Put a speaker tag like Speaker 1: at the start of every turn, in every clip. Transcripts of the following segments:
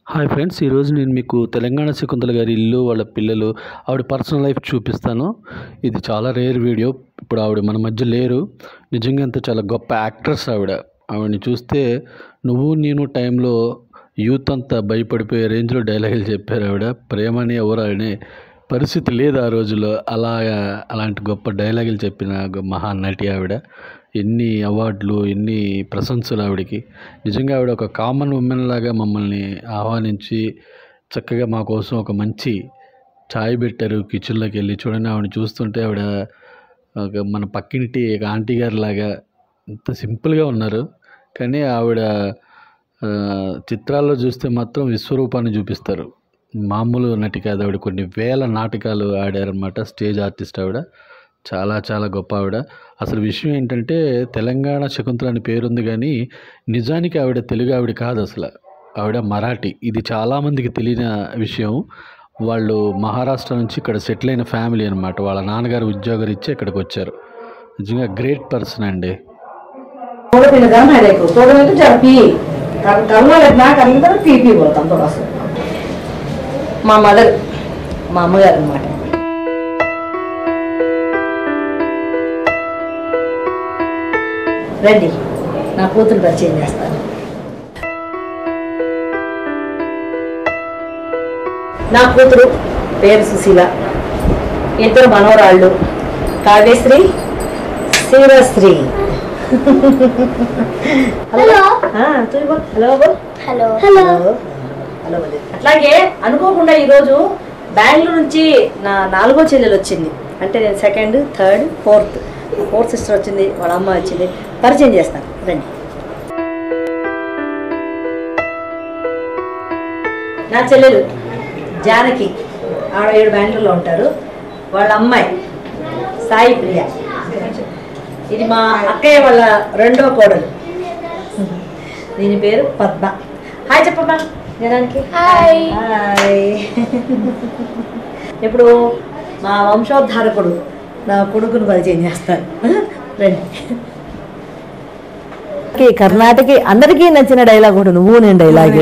Speaker 1: Hi friends ఈరోజు నేను మీకు తెలంగాణ శకుంతల గారి ఇల్లు వాళ్ళ పిల్లలు ఆవిడ పర్సనల్ లైఫ్ చూపిస్తాను ఇది చాలా రేర్ వీడియో ఇప్పుడు ఆవిడ మన మధ్య లేరు నిజంగా అంత చాలా గొప్ప యాక్ట్రెస్ ఆవిడ ఆవిడని చూస్తే నువ్వు నేను టైంలో యూత్ అంతా భయపడిపోయే రేంజ్లో డైలాగులు చెప్పారు ఆవిడ ప్రేమని ఎవరు అనే పరిస్థితి లేదు ఆ రోజుల్లో అలా అలాంటి గొప్ప డైలాగులు చెప్పిన గొ- మహానటి ఆవిడ ఎన్ని అవార్డులు ఎన్ని ప్రశంసలు ఆవిడకి నిజంగా ఆవిడ ఒక కామన్ ఉమెన్ లాగా మమ్మల్ని ఆహ్వానించి చక్కగా మా కోసం ఒక మంచి చాయ్ పెట్టారు కిచెన్లోకి వెళ్ళి చూడండి ఆవిడ చూస్తుంటే ఆవిడ ఒక మన పక్కింటి ఒక ఆంటీ గారి లాగా ఎంత సింపుల్గా ఉన్నారు కానీ ఆవిడ ఆ, చిత్రాల్లో చూస్తే మాత్రం విశ్వరూపాన్ని చూపిస్తారు మామూలు నటి కాదు ఆవిడ కొన్ని వేల నాటకాలు ఆడారనమాట స్టేజ్ ఆర్టిస్ట్ ఆవిడ చాలా చాలా గొప్ప ఆవిడ అసలు విషయం ఏంటంటే తెలంగాణ శకుంతల అని పేరుంది కానీ నిజానికి ఆవిడ తెలుగు ఆవిడ కాదు అసలు ఆవిడ మరాఠీ ఇది చాలామందికి తెలియని విషయం వాళ్ళు మహారాష్ట్ర నుంచి ఇక్కడ సెటిల్ అయిన ఫ్యామిలీ అనమాట వాళ్ళ నాన్నగారు ఉద్యోగం ఇచ్చి ఇక్కడికి వచ్చారు నిజంగా గ్రేట్ పర్సన్ అండి
Speaker 2: थोड़ा पीने जाना है देखो थोड़ा में तो जब पी कर करना लगना करना तो पी पी बोलता हूँ थोड़ा सा మా మదర్ మా అమ్మగారు అనమాట రండి నా కూతురు పరిచయం చేస్తాను నా కూతురు పేరు సుశీల ఇద్దరు మనవరాళ్ళు కావ్యశ్రీ శివశ్రీ
Speaker 3: హలో
Speaker 2: ఆ, తూ బోల్. హలో బోల్.
Speaker 3: హలో హలో
Speaker 2: హలో బోల్. అట్లాగే అనుకోకుండా ఈరోజు బెంగళూరు నుంచి నా నాలుగో చెల్లెలు వచ్చింది అంటే నేను second third fourth fourth sister వచ్చింది వాళ్ళ అమ్మ వచ్చింది పరిచయం చేస్తాను రండి నా చెల్లెలు జానకి ఆవిడ ఏడు బెంగళూరులో ఉంటారు వాళ్ళ అమ్మాయి సాయి ప్రియ ఇది మా అక్కయ్య వాళ్ళ రెండో కోడలు దీని పేరు పద్మ హాయ్ చెప్పమ్మా జనానికి
Speaker 3: హాయ్.
Speaker 2: హాయ్ ఇప్పుడు మా వంశోద్ధారకుడు నా కొడుకును పరిచయం చేస్తాను రండి కర్ణాటక అందరికీ నచ్చిన డైలాగ్ కూడా నువ్వు నేను డైలాగే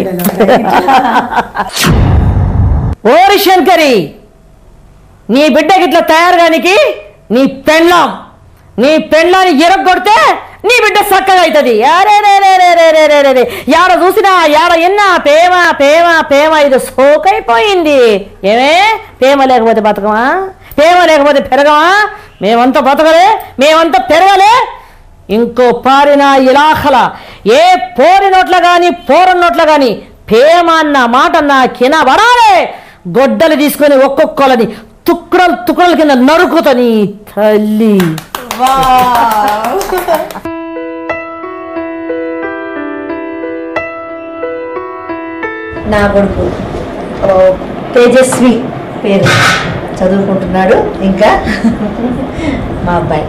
Speaker 2: ఓరి శంకరి నీ బిడ్డకి ఇట్లా తయారుగానికి నీ పెళ్ళాం నీ పెళ్ళాన్ని ఎరగొడితే నీ బిడ్డ చక్కగా అవుతుంది అరే రే రే రే రే రే రే రే రే యాడ చూసినా యాడ ఎన్నా ప్రేమ ప్రేమ ప్రేమ ఇది సోకైపోయింది ఏమే ప్రేమ లేకపోతే బతకమా ప్రేమ లేకపోతే పెరగమా మేమంతా బతకలే మేమంతా పెరగలే ఇంకో పారిన ఇలాఖల ఏ పోరి నోట్ల గాని పోరన్ నోట్ల గాని ప్రేమ అన్న మాట నా కిన పడాలే గొడ్డలు తీసుకొని ఒక్కొక్కలని తుక్కడలు తుక్కడల కింద నరుకుతని తల్లి నా కొడుకు ఓ, తేజస్వి పేరు చదువుకుంటున్నాడు ఇంకా మా అబ్బాయి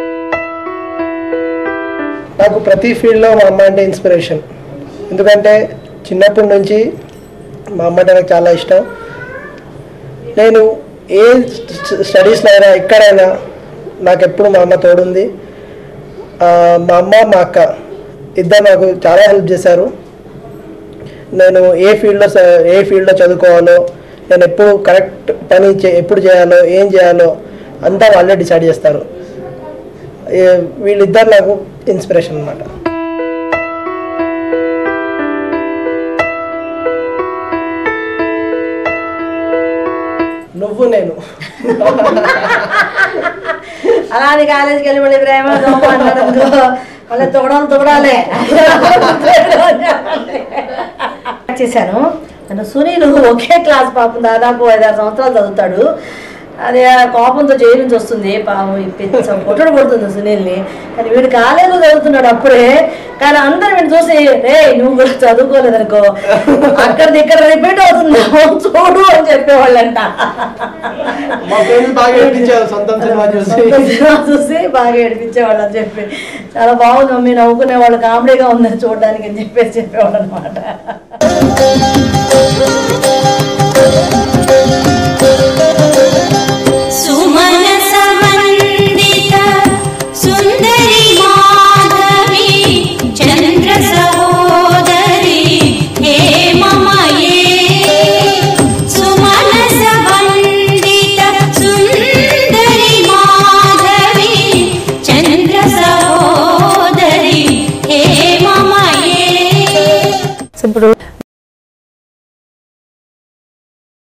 Speaker 4: నాకు ప్రతి ఫీల్డ్లో మా అమ్మ అంటే ఇన్స్పిరేషన్ ఎందుకంటే చిన్నప్పటి నుంచి మా అమ్మ అంటే నాకు చాలా ఇష్టం నేను ఏ స్టడీస్లో అయినా ఎక్కడైనా నాకు ఎప్పుడు మా అమ్మ తోడుంది ఆ, మా అమ్మ మా అక్క ఇద్దరు నాకు చాలా హెల్ప్ చేశారు నేను ఏ ఫీల్డ్లో స- ఏ ఫీల్డ్లో చదువుకోవాలో నేను ఎప్పుడు కరెక్ట్ పని చే ఎప్పుడు చేయాలో ఏం చేయాలో అంతా వాళ్ళే డిసైడ్ చేస్తారు ఏ- వీళ్ళిద్దరు నాకు ఇన్స్పిరేషన్ అనమాట నువ్వు నేను
Speaker 2: అలా అని కాలేజీకి వెళ్ళి మళ్ళీ ప్రేమ దోమ అన్నాడు అనుకో, మళ్ళీ తొగడాలి తొగడాలే చేశాను నన్ను సునీల్ ఒకే క్లాస్ పాపం దాదాపు ఐదారు సంవత్సరాలు చదువుతాడు అది ఆ కోపంతో జైలు నుంచి వస్తుంది పాపం ఈ పెద్ద కొట్టడు కొడుతుంది సునీల్ని కానీ వీడు కాలేజీలో చదువుతున్నాడు అప్పుడే కానీ అందరు వీడు చూసి రే నువ్వు కూడా చదువుకోలేదనుకో అక్కడ ఇక్కడ రిపీట్ అవుతుంది చూడు అని చెప్పేవాళ్ళంట
Speaker 4: మా ఫ్రెండ్స్ బాగా ఏడిపించారు సొంతం సినిమా చూసి
Speaker 2: సొంత సినిమా చూసి బాగా ఏడిపించేవాళ్ళు అని చెప్పి చాలా బాగుంది మమ్మీ నవ్వుకునే వాళ్ళు కామెడీగా ఉందని చూడడానికి అని చెప్పేసి చెప్పేవాళ్ళు అనమాట
Speaker 3: సుమన సమండిత సుందరి మాధవి చంద్ర సహోదరి హే మమ ఏ
Speaker 2: ఇప్పుడు